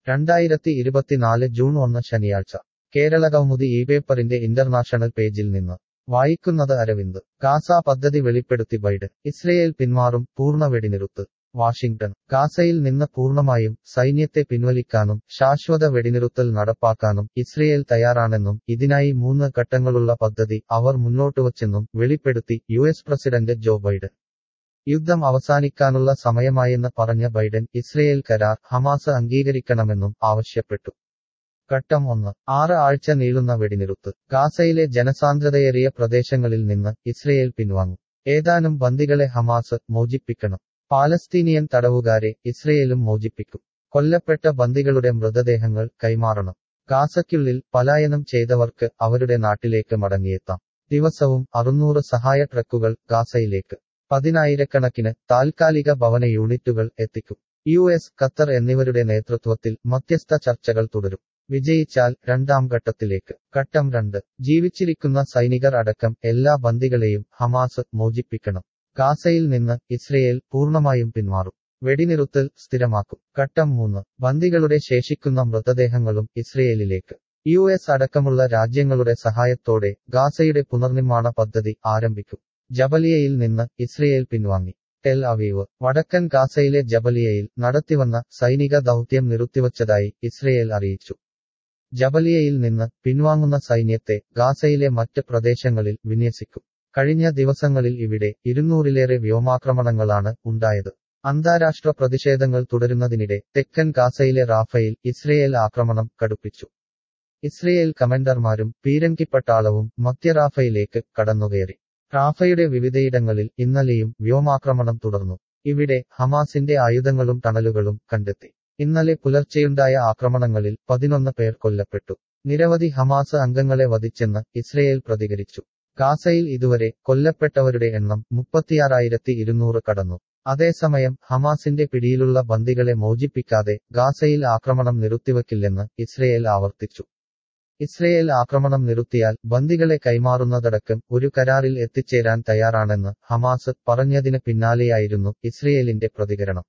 രണ്ടായിരത്തി ഇരുപത്തിനാല് ജൂൺ ഒന്ന് ശനിയാഴ്ച കേരള കൗമുദി ഈ പേപ്പറിന്റെ ഇന്റർനാഷണൽ പേജിൽ നിന്ന് വായിക്കുന്നത് അരവിന്ദ് ഗാസ പദ്ധതി വെളിപ്പെടുത്തി ബൈഡൻ ഇസ്രയേൽ പിന്മാറും പൂർണ്ണ വെടിനിറുത്ത് വാഷിംഗ്ടൺ ഗാസയിൽ നിന്ന് പൂർണ്ണമായും സൈന്യത്തെ പിൻവലിക്കാനും ശാശ്വത വെടിനിറുത്തൽ നടപ്പാക്കാനും ഇസ്രയേൽ തയ്യാറാണെന്നും ഇതിനായി മൂന്ന് ഘട്ടങ്ങളുള്ള പദ്ധതി അവർ മുന്നോട്ടുവച്ചെന്നും വെളിപ്പെടുത്തി യുഎസ് പ്രസിഡന്റ് ജോ ബൈഡൻ യുദ്ധം അവസാനിക്കാനുള്ള സമയമായെന്ന് പറഞ്ഞ ബൈഡൻ ഇസ്രയേൽ കരാർ ഹമാസ് അംഗീകരിക്കണമെന്നും ആവശ്യപ്പെട്ടു ഘട്ടം ഒന്ന് ആറ് ആഴ്ച നീളുന്ന വെടിനിറുത്ത് ഗാസയിലെ ജനസാന്ദ്രതയേറിയ പ്രദേശങ്ങളിൽ നിന്ന് ഇസ്രയേൽ പിൻവാങ്ങും ഏതാനും ബന്ദികളെ ഹമാസ് മോചിപ്പിക്കണം പാലസ്തീനിയൻ തടവുകാരെ ഇസ്രയേലും മോചിപ്പിക്കും കൊല്ലപ്പെട്ട ബന്ദികളുടെ മൃതദേഹങ്ങൾ കൈമാറണം ഗാസയ്ക്കുള്ളിൽ പലായനം ചെയ്തവർക്ക് അവരുടെ നാട്ടിലേക്ക് മടങ്ങിയെത്താം ദിവസവും അറുന്നൂറ് സഹായ ട്രക്കുകൾ ഗാസയിലേക്ക് പതിനായിരക്കണക്കിന് താൽക്കാലിക ഭവന യൂണിറ്റുകൾ എത്തിക്കും യു എസ് ഖത്തർ എന്നിവരുടെ നേതൃത്വത്തിൽ മധ്യസ്ഥ ചർച്ചകൾ തുടരും വിജയിച്ചാൽ രണ്ടാം ഘട്ടത്തിലേക്ക് ഘട്ടം രണ്ട് ജീവിച്ചിരിക്കുന്ന സൈനികർ അടക്കം എല്ലാ ബന്ദികളെയും ഹമാസ് മോചിപ്പിക്കണം ഗാസയിൽ നിന്ന് ഇസ്രയേൽ പൂർണ്ണമായും പിന്മാറും വെടിനിറുത്തൽ സ്ഥിരമാക്കും ഘട്ടം മൂന്ന് ബന്ദികളുടെ ശേഷിക്കുന്ന മൃതദേഹങ്ങളും ഇസ്രയേലിലേക്ക് യു എസ് അടക്കമുള്ള രാജ്യങ്ങളുടെ സഹായത്തോടെ ഗാസയുടെ പുനർനിർമ്മാണ പദ്ധതി ആരംഭിക്കും ജബലിയയിൽ നിന്ന് ഇസ്രയേൽ പിൻവാങ്ങി ടെൽ അവീവ് വടക്കൻ ഗാസയിലെ ജബലിയയിൽ നടത്തിവന്ന സൈനിക ദൗത്യം നിർത്തിവച്ചതായി ഇസ്രയേൽ അറിയിച്ചു ജബലിയയിൽ നിന്ന് പിൻവാങ്ങുന്ന സൈന്യത്തെ ഗാസയിലെ മറ്റ് പ്രദേശങ്ങളിൽ വിന്യസിക്കും കഴിഞ്ഞ ദിവസങ്ങളിൽ ഇവിടെ ഇരുന്നൂറിലേറെ വ്യോമാക്രമണങ്ങളാണ് ഉണ്ടായത് അന്താരാഷ്ട്ര പ്രതിഷേധങ്ങൾ തുടരുന്നതിനിടെ തെക്കൻ ഗാസയിലെ റാഫയിൽ ഇസ്രയേൽ ആക്രമണം കടുപ്പിച്ചു ഇസ്രയേൽ കമാൻഡർമാരും പീരങ്കിപ്പട്ടാളവും മധ്യറാഫയിലേക്ക് കടന്നുകയറി റാഫയുടെ വിവിധയിടങ്ങളിൽ ഇന്നലെയും വ്യോമാക്രമണം തുടർന്നു ഇവിടെ ഹമാസിന്റെ ആയുധങ്ങളും ടണലുകളും കണ്ടെത്തി ഇന്നലെ പുലർച്ചെയുണ്ടായ ആക്രമണങ്ങളിൽ പതിനൊന്ന് പേർ കൊല്ലപ്പെട്ടു നിരവധി ഹമാസ് അംഗങ്ങളെ വധിച്ചെന്ന് ഇസ്രയേൽ പ്രതികരിച്ചു ഗാസയിൽ ഇതുവരെ കൊല്ലപ്പെട്ടവരുടെ എണ്ണം മുപ്പത്തിയാറായിരത്തി ഇരുന്നൂറ് കടന്നു അതേസമയം ഹമാസിന്റെ പിടിയിലുള്ള ബന്ദികളെ മോചിപ്പിക്കാതെ ഗാസയിൽ ആക്രമണം നിർത്തിവെക്കില്ലെന്ന് ഇസ്രയേൽ ആവർത്തിച്ചു ഇസ്രയേൽ ആക്രമണം നിർത്തിയാൽ ബന്ദികളെ കൈമാറുന്നതടക്കം ഒരു കരാറിൽ എത്തിച്ചേരാൻ തയ്യാറാണെന്ന് ഹമാസ് പറഞ്ഞതിന് പിന്നാലെയായിരുന്നു ഇസ്രയേലിന്റെ പ്രതികരണം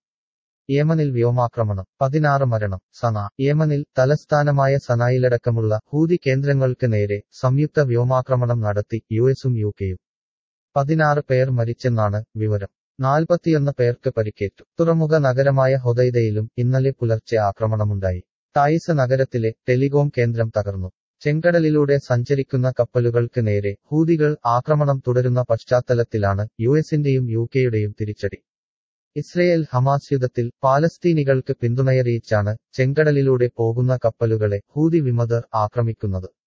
യമനിൽ വ്യോമാക്രമണം പതിനാറ് മരണം സന യമനിൽ തലസ്ഥാനമായ സനായിലടക്കമുള്ള ഹൂതി കേന്ദ്രങ്ങൾക്ക് നേരെ സംയുക്ത വ്യോമാക്രമണം നടത്തി യുഎസും യുകെയും പതിനാറ് പേർ മരിച്ചെന്നാണ് വിവരം നാൽപ്പത്തിയൊന്ന് പേർക്ക് പരിക്കേറ്റു തുറമുഖ നഗരമായ ഹൊദൈദയിലും ഇന്നലെ പുലർച്ചെ ആക്രമണമുണ്ടായി തായിസ് നഗരത്തിലെ ടെലികോം കേന്ദ്രം തകർന്നു ചെങ്കടലിലൂടെ സഞ്ചരിക്കുന്ന കപ്പലുകൾക്ക് നേരെ ഹൂതികൾ ആക്രമണം തുടരുന്ന പശ്ചാത്തലത്തിലാണ് യുഎസിന്റെയും യുകെയുടെയും തിരിച്ചടി ഇസ്രയേൽ ഹമാസ് യുദ്ധത്തിൽ പാലസ്തീനികൾക്ക് പിന്തുണയറിയിച്ചാണ് ചെങ്കടലിലൂടെ പോകുന്ന കപ്പലുകളെ ഹൂതി വിമതർ ആക്രമിക്കുന്നത്